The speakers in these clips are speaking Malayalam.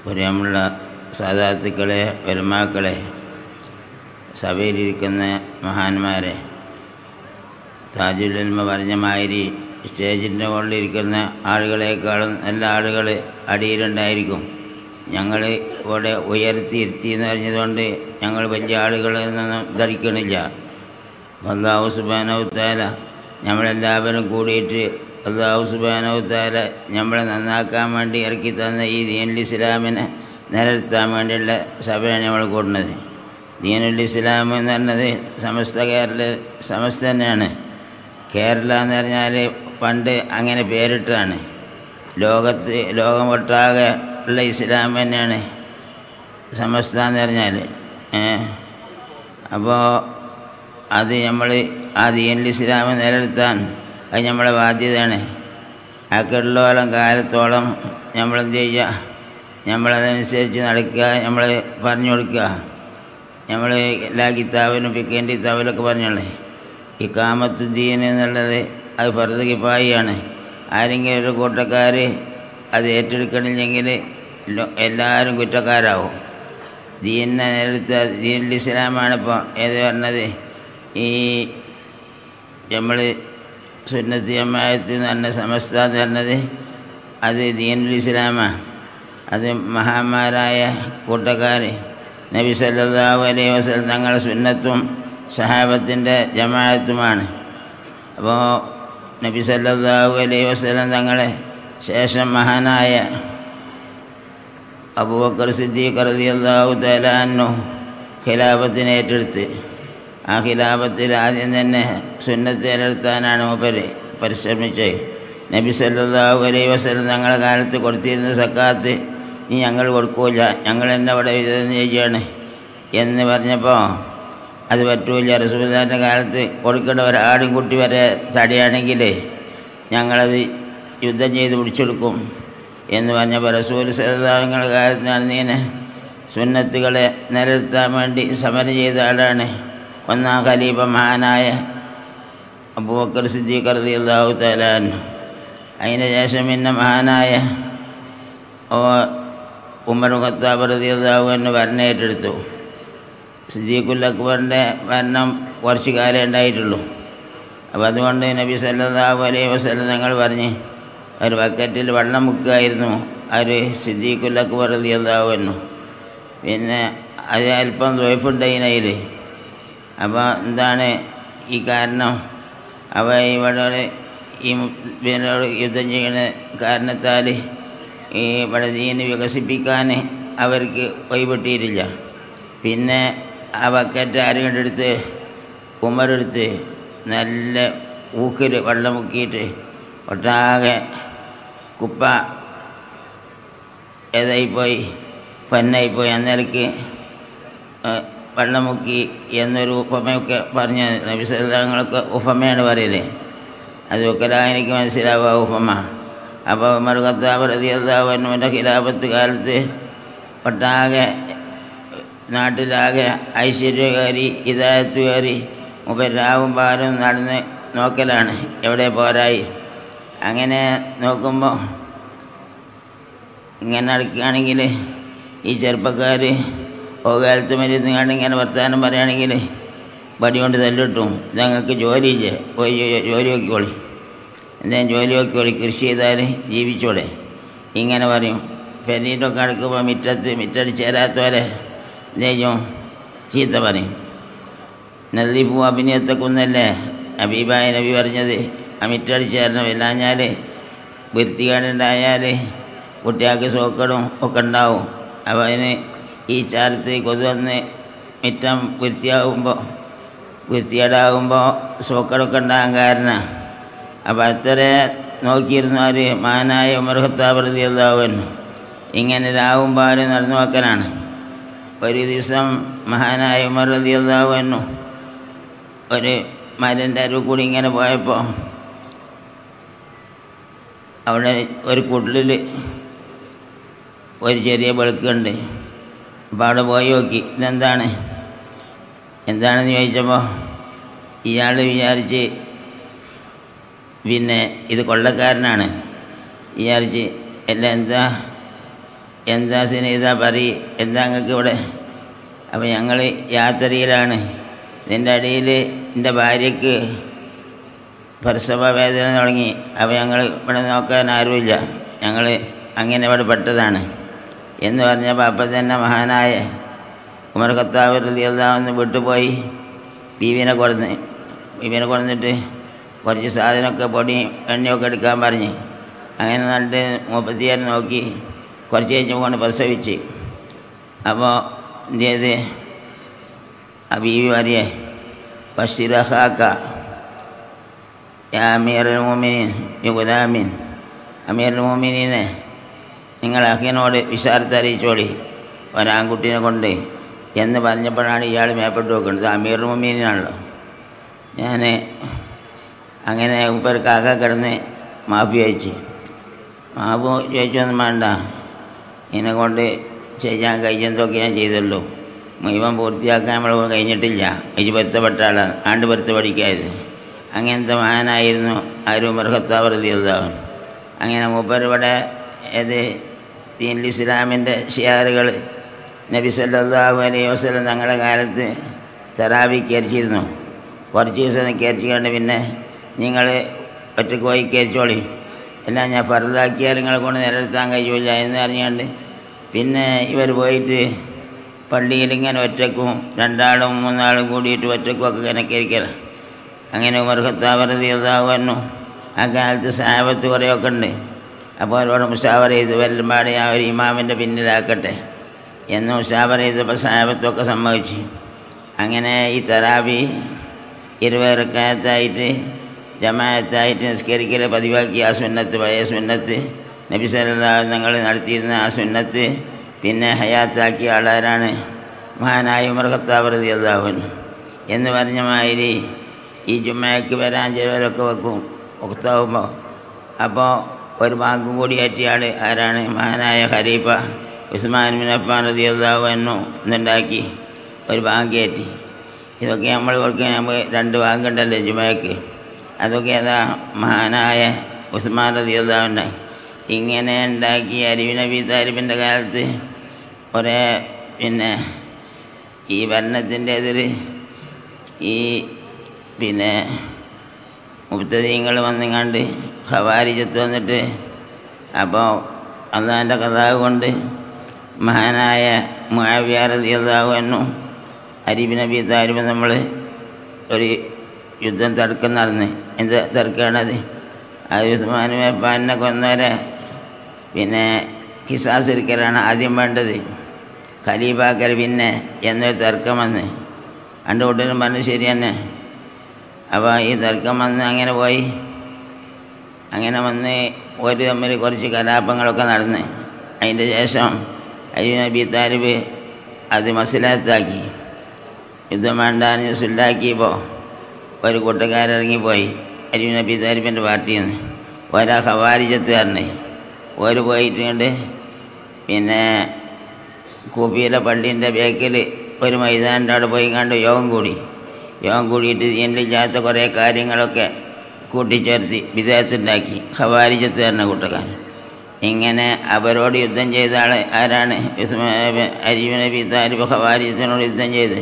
പ്രിയമുള്ള സാധാത്തുക്കളെ പെരുമാക്കളെ സഭയിലിരിക്കുന്ന മഹാന്മാരെ താജുലുൽമ പറഞ്ഞ മാതിരി സ്റ്റേജിൻ്റെ മുകളിലിരിക്കുന്ന ആളുകളെക്കാളും നല്ല ആളുകൾ അടിയിലുണ്ടായിരിക്കും ഞങ്ങൾ ഇവിടെ ഉയർത്തിയിരുത്തി എന്ന് പറഞ്ഞതുകൊണ്ട് ഞങ്ങൾ വലിയ ആളുകളെന്നൊന്നും ധരിക്കണില്ല അള്ളാഹു സുബാനവുത്താല നമ്മളെല്ലാവരും കൂടിയിട്ട് അള്ളാഹു സുബാനവുത്താല നമ്മളെ നന്നാക്കാൻ വേണ്ടി ഇറക്കി തന്ന ഈ ദീനുൽ ഇസ്ലാമിനെ നിലനിർത്താൻ വേണ്ടിയുള്ള സഭയാണ് നമ്മൾ കൂടുന്നത് ദീനുൽ ഇസ്ലാം എന്ന് പറഞ്ഞത് സമസ്ത കേരള സമസ്ത തന്നെയാണ് കേരള എന്ന് പറഞ്ഞാൽ പണ്ട് അങ്ങനെ പേരിട്ടതാണ് ലോകത്ത് ലോകം ഒട്ടാകെ ഉള്ള ഇസ്ലാം തന്നെയാണ് സമസ്ത എന്ന് പറഞ്ഞാൽ അപ്പോൾ അത് നമ്മൾ ആ ദീനിൽ ഇസ്ലാം നിലനിർത്താൻ അത് നമ്മളെ ബാധ്യതയാണ് അക്കടുള്ളോളം കാലത്തോളം നമ്മളെന്ത് ചെയ്യുക നമ്മളതനുസരിച്ച് നടക്കുക നമ്മൾ പറഞ്ഞു കൊടുക്കുക നമ്മൾ എല്ലാ കിതാബിലും പിക്കേൻ്റെ കിതാബിലൊക്കെ പറഞ്ഞോളേ ഈ കാമത്ത് ദീൻ എന്നുള്ളത് അത് ഫർദ് കിപ്പായിയാണ് ആരെങ്കിലും ഒരു കൂട്ടക്കാർ അത് ഏറ്റെടുക്കണില്ലെങ്കിൽ എല്ലാവരും കുറ്റക്കാരാവും ദീനിനെ നിലനിർത്തുക ദീനുൽ ഇസ്ലാമാണിപ്പോൾ ഏത് പറഞ്ഞത് ഈ നമ്മൾ സുന്നത്തി ജമാഅത്ത് എന്ന് പറഞ്ഞ സമസ്ത എന്ന് പറഞ്ഞത് അത് ദീനുൽ ഇസ്ലാമാണ് അത് മഹാന്മാരായ കൂട്ടക്കാർ നബി സല്ലല്ലാഹു അലൈഹി വസല്ലം തങ്ങളുടെ സുന്നത്തും സഹാബത്തിൻ്റെ ജമാഅത്തുമാണ് അപ്പോൾ നബി സല്ലല്ലാഹു അലൈഹി വസല്ലം തങ്ങളെ ശേഷം മഹാനായ അബൂബക്കർ സിദ്ദീഖ് റളിയല്ലാഹു തആല അൻഹു ഖിലാഫത്തിനെ ഏറ്റെടുത്ത് ആ ഖിലാഫത്തിൽ ആദ്യം തന്നെ സുന്നത്ത് നിലനിർത്താനാണ് മൂപ്പര് പരിശ്രമിച്ചത് നബി സല്ലല്ലാഹു അലൈഹി വസല്ലം തങ്ങളുടെ കാലത്ത് കൊടുത്തിരുന്ന സക്കാത്ത് ഇനി ഞങ്ങൾ കൊടുക്കൂല ഞങ്ങൾ തന്നെ ഇവിടെ വിതരണം ചെയ്യുകയാണ് എന്ന് പറഞ്ഞപ്പോൾ അത് പറ്റൂല റസൂലിൻ്റെ കാലത്ത് കൊടുക്കേണ്ട ഒരാടും കുട്ടി വരെ തടിയാണെങ്കിൽ ഞങ്ങളത് യുദ്ധം ചെയ്ത് പിടിച്ചെടുക്കും എന്ന് പറഞ്ഞപ്പോൾ റസൂൽ സല്ലാങ്ങളുടെ കാലത്ത് നടന്നീനെ സുന്നത്തുകളെ നിലനിർത്താൻ വേണ്ടി സമരം ചെയ്ത ആളാണ് ഒന്നാം ഖലീഫ മഹാനായ അബൂബക്കർ സിദ്ദീഖ് റളിയല്ലാഹു തആലാൻ അതിന് ശേഷം പിന്നെ മഹാനായ ഉമർ ഖത്താബ് റളിയല്ലാഹു എന്ന് ഭരണേറ്റെടുത്തു സിദ്ദീഖുൽ അക്ബറിൻ്റെ ഭരണം കുറച്ച് കാലം ഉണ്ടായിട്ടുള്ളൂ അപ്പോൾ അതുകൊണ്ട് നബി സല്ലല്ലാഹു അലൈഹി വസല്ലം തങ്ങൾ പറഞ്ഞ് ഒരു ബക്കറ്റിൽ വെള്ളം മുക്കുമായിരുന്നു ഒരു സിദ്ദീഖുൽ അക്ബർ റളിയല്ലാഹു എന്നു പിന്നെ അത് അല്പം ദ്വൈഫുണ്ടായിനതിൽ അപ്പോൾ എന്താണ് ഈ കാരണം അവ ഇവിടെ ഈ ഇവരോട് യുദ്ധം ചെയ്യുന്ന കാരണത്താൽ ഈ ഇവിടെ ദീന് വികസിപ്പിക്കാൻ അവർക്ക് വഴിപെട്ടിയിട്ടില്ല പിന്നെ ആ ബക്കറ്റ് ആരുകൊണ്ടെടുത്ത് ഉമരെടുത്ത് നല്ല ഊക്കിൽ വെള്ളം മുക്കിയിട്ട് ഒട്ടാകെ കുപ്പ ഏതായിപ്പോയി പന്നായിപ്പോയി അന്നേരക്ക് വെള്ളം മുക്കി എന്നൊരു ഉപമയൊക്കെ പറഞ്ഞ നബിസങ്ങളൊക്കെ ഉപമയാണ് പറയല് അത് ഒക്കെ എനിക്ക് മനസ്സിലാവുക ഉപമ അപ്പോൾ ഉമർ ഖത്താബ് റതിയല്ലാവുന്നവൻ്റെ ഖിലാഫത്ത് കാലത്ത് ഒട്ടാകെ നാട്ടിലാകെ ഐശ്വര്യകാരി ഇതായത്തുകാരി മുപ്പരാവും പാലും നടന്ന് നോക്കലാണ് എവിടെ പോരായി അങ്ങനെ നോക്കുമ്പോൾ ഇങ്ങനെ നടക്കുകയാണെങ്കിൽ ഈ ചെറുപ്പക്കാർ ഓകാലത്ത് മരുന്ന് കണ്ട് ഇങ്ങനെ വർത്തമാനം പറയുകയാണെങ്കിൽ വടി കൊണ്ട് തല്ലിട്ടും ഞങ്ങൾക്ക് ജോലിയില്ല പോയി ജോലി നോക്കിക്കോളി എന്തെങ്കിലും ജോലി നോക്കിക്കോളി കൃഷി ചെയ്താൽ ജീവിച്ചോടെ ഇങ്ങനെ പറയും പെരീട്ടൊക്കെ അടുക്കുമ്പോൾ മിറ്റത്ത് മിറ്റടിച്ച് തരാത്തവരെ എന്തെയ്യും ചീത്ത പറയും നല്ലിപ്പൂ അഭിനയത്തെ കുന്നല്ലേ അബീബായ നബി പറഞ്ഞത് ആ മിറ്റടിച്ച് തരണം ഇല്ലാഞ്ഞാൽ വൃത്തികേടുണ്ടായാൽ കുട്ടികൾക്ക് സോക്കടും ഒക്കെ ഉണ്ടാവും അപ്പോൾ അതിന് ഈ ചാരത്ത് കൊതുവന്ന് മിറ്റം വൃത്തിയാകുമ്പോൾ വൃത്തികേടാകുമ്പോൾ സോക്കടൊക്കെ ഉണ്ടാകാൻ കാരണം അപ്പോൾ അത്ര നോക്കിയിരുന്ന ഒരു മാനായ ഉമർ ഖത്താബ് റളിയല്ലാഹു ഇങ്ങനെ രാവും പാലും നടന്നു നോക്കലാണ് ഒരു ദിവസം മഹാനായ ഉമർ റളിയല്ലാഹു ഒരു മരൻ്റെ അരുവ് കൂടി ഇങ്ങനെ പോയപ്പോൾ അവിടെ ഒരു കുട്ടിൽ ഒരു ചെറിയ വെളുക്കുണ്ട് അപ്പോൾ അവിടെ പോയി നോക്കി ഇതെന്താണ് എന്താണെന്ന് ചോദിച്ചപ്പോൾ ഇയാൾ വിചാരിച്ച് പിന്നെ ഇത് കൊള്ളക്കാരനാണ് വിചാരിച്ച് എല്ലാം എന്താ എന്താ സ്നേഹിത പറയ് എന്താ നിങ്ങൾക്ക് ഇവിടെ അപ്പോൾ ഞങ്ങൾ യാത്രയിലാണ് ഇതിൻ്റെ ഇടയിൽ എൻ്റെ ഭാര്യയ്ക്ക് പ്രസവ വേദന തുടങ്ങി അപ്പോൾ ഞങ്ങൾ ഇവിടെ നോക്കാൻ ആരുമില്ല ഞങ്ങൾ അങ്ങനെ ഇവിടെ പെട്ടതാണ് എന്ന് പറഞ്ഞപ്പോൾ അപ്പം തന്നെ മഹാനായ ഉമർ ഖത്താബ് റളിയല്ലാഹു വീട്ടിൽ പോയി ബീവിനെ കൊടുന്ന് ബീവിനെ കൊടുന്നിട്ട് കുറച്ച് സാധനമൊക്കെ പൊടിയും എണ്ണയൊക്കെ എടുക്കാൻ പറഞ്ഞ് അങ്ങനെ നട്ട് മുപ്പത്തിയാറ് നോക്കി കുറച്ച് കഴിഞ്ഞ് കൊണ്ട് പ്രസവിച്ച് അപ്പോൾ എന്ത് ചെയ്ത് ആ ബീവി പറയേ ബഷിറഹാക്ക അമീർ മോമിനീൻ ഗുലാമിൻ അമീർ മോമിനീനെ നിങ്ങൾ അഹിനോട് വിശാരത്തെ അറിയിച്ചോളി ഒരാൺകുട്ടീനെ കൊണ്ട് എന്ന് പറഞ്ഞപ്പോഴാണ് ഇയാൾ മേപ്പെട്ട് വെക്കുന്നത് അമീർ മൊമീനാണല്ലോ ഞാൻ അങ്ങനെ ഉപ്പർ കാക്ക കിടന്ന് മാപ്പി ചോദിച്ച് മാപ്പ് ചോദിച്ചൊന്നും വേണ്ട ഇതിനെ കൊണ്ട് ചെയ്യാൻ കഴിച്ചതൊക്കെ ഞാൻ ചെയ്തുള്ളൂ മുഴുവൻ പൂർത്തിയാക്കാൻ നമ്മൾ കഴിഞ്ഞിട്ടില്ല ഇത് പൊരുത്തപ്പെട്ട ആളാണ് ആണ്ട് പൊരുത്തപ്പെടിക്കായത് അങ്ങനത്തെ മഹാനായിരുന്നു ആരും മൃഹത്താവൃതിയുള്ളവൻ അങ്ങനെ മൂപ്പർ ഇവിടെ ഏത് ദീൻ ഇസ്ലാമിൻ്റെ ഷിയാറുകൾ നബി സല്ലല്ലാഹു അലൈഹി വസല്ലം തങ്ങളുടെ കാലത്ത് തറാവി കരിച്ചിരുന്നു കുറച്ച് ദിവസം കരിച്ചു കണ്ട് പിന്നെ നിങ്ങൾ ഒറ്റക്ക് പോയി കരിച്ചോളി എല്ലാം ഞാൻ ഫറുതാക്കിയാൽ നിങ്ങളെ കൊണ്ട് നിലനിർത്താൻ കഴിയില്ല എന്ന് അറിഞ്ഞുകൊണ്ട് പിന്നെ ഇവർ പോയിട്ട് പള്ളിയിൽ ഇങ്ങനെ ഒറ്റക്കും രണ്ടാളും മൂന്നാളും കൂടിയിട്ട് ഒറ്റക്കും ഒക്കെ ഇങ്ങനെ കരിക്കണം അങ്ങനെ ഉമർ ഖത്താബ് ഇതാവുന്നു ആ കാലത്ത് സാഹബത്ത് കുറേയൊക്കെ ഉണ്ട് അപ്പോൾ അവരോട് മുഷാവർ ചെയ്ത് വെല്ലുമ്പാടെ ആ ഒരു ഇമാമിൻ്റെ പിന്നിലാക്കട്ടെ എന്ന് മുഷാവർ ചെയ്തപ്പോൾ സാഹബത്തൊക്കെ സമ്മതിച്ചു അങ്ങനെ ഈ തറാബി ഇരുവേറക്കായത്തായിട്ട് ജമായത്തായിട്ട് നിസ്കരിക്കൽ പതിവാക്കി ആ സുന്നത്ത് പഴയ സുന്നത്ത് നബി സല്ലല്ലാഹു ഞങ്ങൾ നടത്തിയിരുന്ന ആ സുന്നത്ത് പിന്നെ ഹയാത്താക്കിയ ആളാരാണ് മഹാനായ ഉമർ ഖത്താബ് റളിയല്ലാഹു എന്ന് പറഞ്ഞ മാതിരി ഈ ജുമ്മയ്ക്ക് വരാൻ ചിലരൊക്കെ വെക്കും ഒക്താവുമ്പോൾ അപ്പോൾ ഒരു ബാങ്കും കൂടി ഏറ്റിയ ആൾ ആരാണ് മഹാനായ ഖരീഫ ഉസ്മാൻ ബിൻ അഫ്ഫാൻ റളിയല്ലാഹു അൻഹു എന്നുണ്ടാക്കി ഒരു ബാങ്ക് കയറ്റി ഇതൊക്കെ നമ്മൾ കൊടുക്കുക നമ്മൾ രണ്ട് ബാങ്കുണ്ടല്ലോ ജുമയ്ക്ക് അതൊക്കെ അതാ മഹാനായ ഉസ്മാൻ റളിയല്ലാഹു ഇങ്ങനെ ഉണ്ടാക്കി അരുവി നബി താരിബിൻ്റെ കാലത്ത് ഒരേ പിന്നെ ഈ ഭരണത്തിൻ്റെ എതിർ ഈ പിന്നെ മുപ്തദീങ്ങൾ വന്നുങ്ങാണ്ട് ഖവാരിജത്ത് വന്നിട്ട് അപ്പോൾ അള്ളാൻ്റെ കഥാവ് കൊണ്ട് മഹാനായ മുആവിയാറിയാഹു അരീബ് നബി താരിബ് നമ്മൾ ഒരു യുദ്ധം തർക്കം നടന്ന് എന്ത് തർക്കമാണത് അത് ഉസ്മാനുമേപ്പാനെ കൊന്നവരെ പിന്നെ ഹിസാസ് എടുക്കലാണ് ആദ്യം വേണ്ടത് ഖലീഫാക്കൽ പിന്നെ എന്നൊരു തർക്കം വന്ന് രണ്ട് കൂട്ടരും പറഞ്ഞു ശരി തന്നെ അപ്പോൾ ഈ തർക്കം വന്ന് അങ്ങനെ പോയി അങ്ങനെ വന്ന് ഒരു തമ്മിൽ കുറച്ച് കലാപങ്ങളൊക്കെ നടന്ന് അതിൻ്റെ ശേഷം അയ്യ നബി താലിബ് അത് മസിലാത്താക്കി യുദ്ധം വേണ്ടാന്ന് സുല്ലാക്കിയപ്പോൾ ഒരു കൂട്ടുകാരിറങ്ങിപ്പോയി അരിയു നബി താലിബിൻ്റെ പാർട്ടിയിൽ നിന്ന് ഒരാ ഹവാരിജത്തുകാരന് ഒരു പോയിട്ടുണ്ട് പിന്നെ കൂപ്പിയിലെ പള്ളീൻ്റെ ബേക്കിൽ ഒരു മൈതാനിൻ്റെ അവിടെ പോയി കണ്ട് യോഗം കൂടി യോഗം കൂടിയിട്ട് എന്നില്ലാത്ത കുറേ കാര്യങ്ങളൊക്കെ കൂട്ടിച്ചേർത്തി വിദേഹത്തുണ്ടാക്കി ഹവാരിജത്ത് തന്നെ കൂട്ടുകാരൻ ഇങ്ങനെ അവരോട് യുദ്ധം ചെയ്ത ആൾ ആരാണ് അരീബ് നബി താലിബ് ഹവാരിജത്തിനോട് യുദ്ധം ചെയ്ത്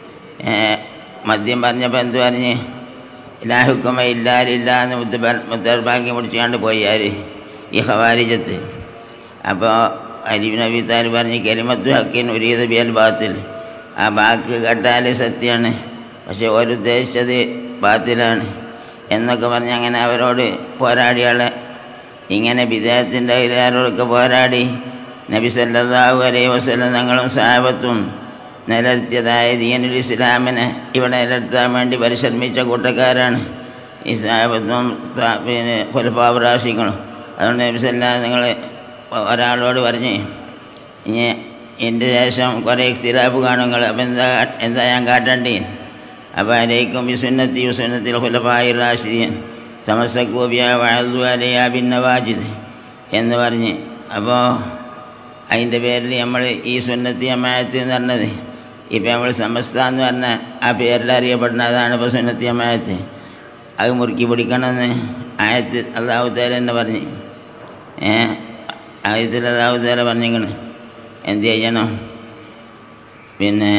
മദ്യം പറഞ്ഞപ്പോൾ എന്ത് പറഞ്ഞ് ഇലാഹുക്കുമ ഇല്ലാലില്ല എന്ന് മുദ്ദ മുദ്ദർഭാഗ്യം പിടിച്ചുകൊണ്ട് പോയി ആര് ഈ ഹവാരിജത്ത് അപ്പോൾ അരീബ് നബി താലിബ് പറഞ്ഞ് കരിമത്തു ഹക്കിൻ ഉരീത് ബിയൽ ബാത്തിൽ ആ ബാക്ക് കേട്ടാൽ സത്യമാണ് പക്ഷെ ഓരുദ്ദേശിച്ചത് ബാത്തിലാണ് എന്നൊക്കെ പറഞ്ഞ് അങ്ങനെ അവരോട് പോരാടിയാളെ ഇങ്ങനെ വിദേഹത്തിൻ്റെ ഇലാരോടൊക്കെ പോരാടി നബി സല്ലല്ലാഹു അലൈഹി വസല്ലം തങ്ങളും സാഹബത്തും നിലനിർത്തിയതായ ദീനുൽ ഇസ്ലാമിനെ ഇവിടെ നിലനിർത്താൻ വേണ്ടി പരിശ്രമിച്ച കൂട്ടക്കാരാണ് ഈ സാഹബത്തും പിന്നെ ഫുൽപാവറാശികളും അതുകൊണ്ട് നബി സല്ലാ നിങ്ങൾ ഒരാളോട് പറഞ്ഞ് ഇനി എൻ്റെ ശേഷം കുറേ സ്ഥിരാപ്പ് കാണുങ്ങൾ അപ്പം എന്താ എന്താ ഞാൻ കാട്ടണ്ടേ അപ്പോൾ അലൈക്കും വിസുന്നത്തി വിസുന്നത്തിൽ ഹുലഫായി റാഷിദീൻ തമസക്കൂബിയ വഴതു അലയ ഭിന്നവാജിദ് എന്ന് പറഞ്ഞ് അപ്പോൾ അതിൻ്റെ പേരിൽ നമ്മൾ ഈ സുന്നത്തി അമ്മായത്ത് എന്ന് പറഞ്ഞത് ഇപ്പം നമ്മൾ സമസ്ത എന്ന് പറഞ്ഞ ആ പേരിൽ അറിയപ്പെടുന്ന അതാണ് ഇപ്പോൾ സുന്നത്തി അമ്മായത്ത് അത് മുറുക്കി പിടിക്കണമെന്ന് ആയത്ത് അള്ളാഹുത്തേല തന്നെ പറഞ്ഞ് ഏ ആയത്തിൽ അള്ളാഹുത്തേല പറഞ്ഞിരിക്കണ് എന്ത് ചെയ്യണം പിന്നെ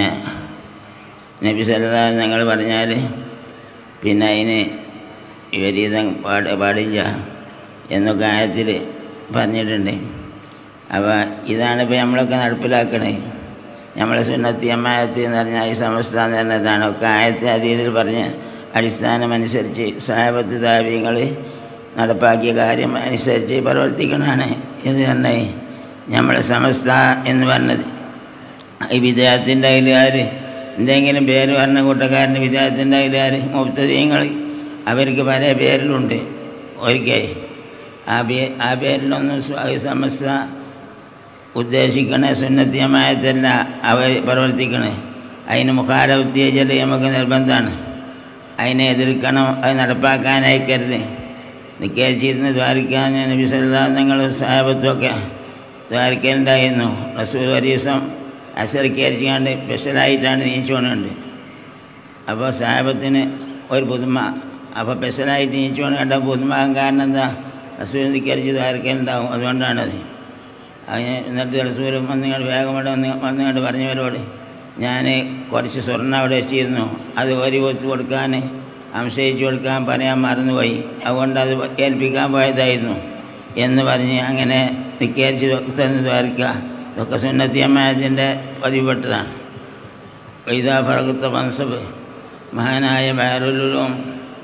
നബി സല്ലല്ലാഹു അലൈഹി ഞങ്ങൾ പറഞ്ഞാൽ പിന്നെ അതിന് വിപരീതം പാട് പാടില്ല എന്നൊക്കെ ആയത്തിൽ പറഞ്ഞിട്ടുണ്ട് അപ്പോൾ ഇതാണ് ഇപ്പോൾ നമ്മളൊക്കെ നടപ്പിലാക്കണേ നമ്മളെ സുന്നത്തി അമ്മായത്ത് എന്ന് പറഞ്ഞാൽ ഈ സമസ്ത എന്ന് പറഞ്ഞതാണ് ഒക്കെ ആയത്തെ അതീതിൽ പറഞ്ഞ് അടിസ്ഥാനമനുസരിച്ച് സാഹബത്ത് താപ്യങ്ങൾ നടപ്പാക്കിയ കാര്യം അനുസരിച്ച് പ്രവർത്തിക്കണതാണ് ഇത് തന്നെ നമ്മളെ സമസ്ത എന്ന് പറഞ്ഞത് ഈ വിദേഹത്തിൻ്റെ അതിലാർ എന്തെങ്കിലും പേര് പറഞ്ഞ കൂട്ടക്കാരൻ്റെ വിദേഹത്തിൻ്റെ അതിലാർ മുപ്തദീയങ്ങൾ അവർക്ക് പല പേരിലുണ്ട് ഒരിക്കൽ ആ പേ ആ പേരിലൊന്നും സ്വ- സമസ്ത ഉദ്ദേശിക്കണ സുന്നത്തിയമായതല്ല അവർ പ്രവർത്തിക്കണേ അതിന് മുഖാരവത്തിയ ചില നമുക്ക് നിർബന്ധമാണ് അതിനെ എതിർക്കണം അത് നടപ്പാക്കാൻ അയക്കരുത് നിക്കേച്ചിരുന്ന് ദ്വാരിക്കാൻ നബി സല്ലാങ്ങൾ സാഹബത്തുമൊക്കെ ദ്വാരിക്കലുണ്ടായിരുന്നു റസൂൽ ഒരു ദിവസം അസറിക്കരിച്ചുകൊണ്ട് സ്പെഷ്യലായിട്ടാണ് നീച്ചുകൊണ്ടുണ്ട് അപ്പോൾ സാഹബത്തിന് ഒരു പുതുമ അപ്പോൾ സ്പെഷ്യലായിട്ട് നീച്ചുകൊണ്ട് കണ്ട പുതുമാകാൻ കാരണം എന്താ റസൂൽ നിക്കരിച്ച് ദ്വാരിക്കലുണ്ടാവും അതുകൊണ്ടാണത് അതിന് എന്നിട്ട് റസൂലും വന്നുകൊണ്ട് വേഗം ഇവിടെ വന്ന് വന്നുകൊണ്ട് പറഞ്ഞവരോട് ഞാൻ കുറച്ച് സ്വർണ്ണം അവിടെ വെച്ചിരുന്നു അത് ഒരു കൊത്ത് കൊടുക്കാൻ സംശയിച്ചു കൊടുക്കാൻ പറയാൻ മറന്നുപോയി അതുകൊണ്ട് അത് ഏൽപ്പിക്കാൻ പോയതായിരുന്നു എന്ന് പറഞ്ഞ് അങ്ങനെ നിക്കേരിച്ച് തന്ന് ദ്വാരിക്കുക ഇതൊക്കെ സുന്നത്തിയമ്മയത്തിൻ്റെ പതിവുപെട്ടതാണ് വൈദാ ഫറകത്ത മൻസബ് മഹാനായ ബഹറുലും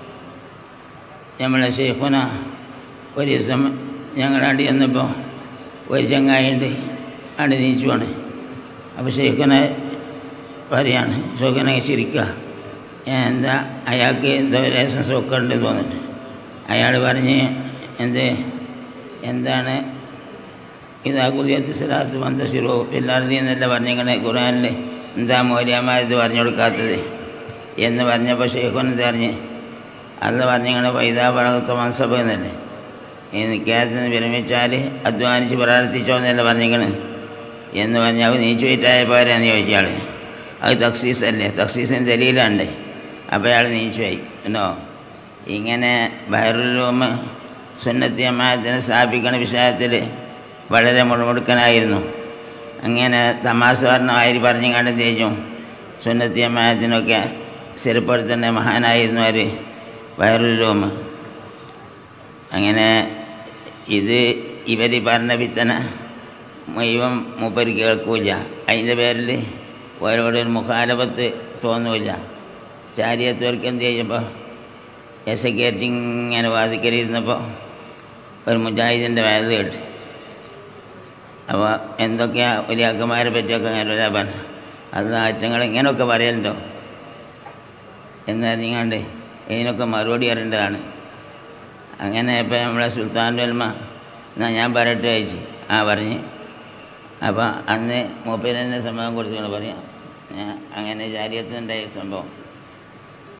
നമ്മളെ ഷെയ്ഖുന ഒരു ദിവസം ഞങ്ങളാണ്ട് ചെന്നപ്പോൾ ഒരു ചങ്ങായിണ്ട് അവിടെ നീച്ചുവാണ് അപ്പോൾ ഷെയ്ഖുനെ പറയാണ് ഷെയ്ഖുനെ ചിരിക്കുക എന്താ അയാൾക്ക് എന്തോ ലേശം സുഖമുണ്ട് തോന്നിട്ട് അയാൾ പറഞ്ഞ് എന്ത് എന്താണ് ഇതാ കുതിയത്ത് സിറാത്ത് മന്ദസിറോ പിള്ളാർതി എന്നല്ല പറഞ്ഞിങ്ങനെ ഖുറാനിൽ എന്താ മൗലിയമാരത് പറഞ്ഞു കൊടുക്കാത്തത് എന്ന് പറഞ്ഞപ്പോൾ ഷെയ്ഖുൻ എന്ത് പറഞ്ഞ് അല്ല പറഞ്ഞിങ്ങനെ വൈദാ പഴകത്ത മൻസബ് എന്നല്ലേ ഈ നിൽക്കാത്തിന് വിരമിച്ചാൽ അധ്വാനിച്ച് പ്രാർത്ഥിച്ചോ എന്നല്ല പറഞ്ഞിക്കണ് എന്ന് പറഞ്ഞ് അവ നീച്ചു പോയിട്ടായ പോരാന്ന് ചോദിച്ചാൾ അത് തക്സീസ് അല്ലേ തക്സീസിന് ദലീലുണ്ട് അപ്പോൾ അയാൾ നീച്ചു പോയി എന്നോ ഇങ്ങനെ ബഹറുലൂമ് സുന്നത്തി അമ്മായത്തിനെ സ്ഥാപിക്കുന്ന വിഷയത്തിൽ വളരെ മുഴുമുടുക്കനായിരുന്നു അങ്ങനെ തമാശ പറഞ്ഞ ആര് പറഞ്ഞു കണ്ട് തേച്ചും സുന്നത്തി അമ്മായത്തിനൊക്കെ സ്ഥിരപ്പെടുത്തുന്ന മഹാനായിരുന്നു അവർ ബഹറുലൂമ് അങ്ങനെ ഇത് ഇവർ പറഞ്ഞ വിത്തന മുഴുവൻ മൂപ്പര് കേൾക്കൂല അതിൻ്റെ പേരിൽ ഓരോരോ മുഖാലപത്ത് തോന്നൂല ചാരിയത്തവർക്ക് എന്ത് ചെയ്യുമ്പോൾ എസക്കേറ്റ് ഇങ്ങനെ വാദിക്കലിരുന്നപ്പോൾ ഒരു മുജാഹിദിൻ്റെ വയത് കേട്ട് അപ്പോൾ എന്തൊക്കെയാ വലിയ അക്കന്മാരെ പറ്റിയൊക്കെ അങ്ങനെ ഒരാ പറഞ്ഞു അത് ആറ്റങ്ങൾ ഇങ്ങനെയൊക്കെ പറയലുണ്ടോ എന്നറിഞ്ഞാണ്ട് ഇതിനൊക്കെ മറുപടി അറിയേണ്ടതാണ് അങ്ങനെ ഇപ്പം നമ്മളെ സുൽത്താൻ വെൽമ എന്നാൽ ഞാൻ പറയട്ടെ ചോദിച്ചു ആ പറഞ്ഞ് അപ്പോൾ അന്ന് മൂപ്പര് തന്നെ സംഭവം കൊടുത്തുകൊണ്ട് പറയാം ഞാൻ അങ്ങനെ ജാരിയത്തിനുണ്ടായ സംഭവം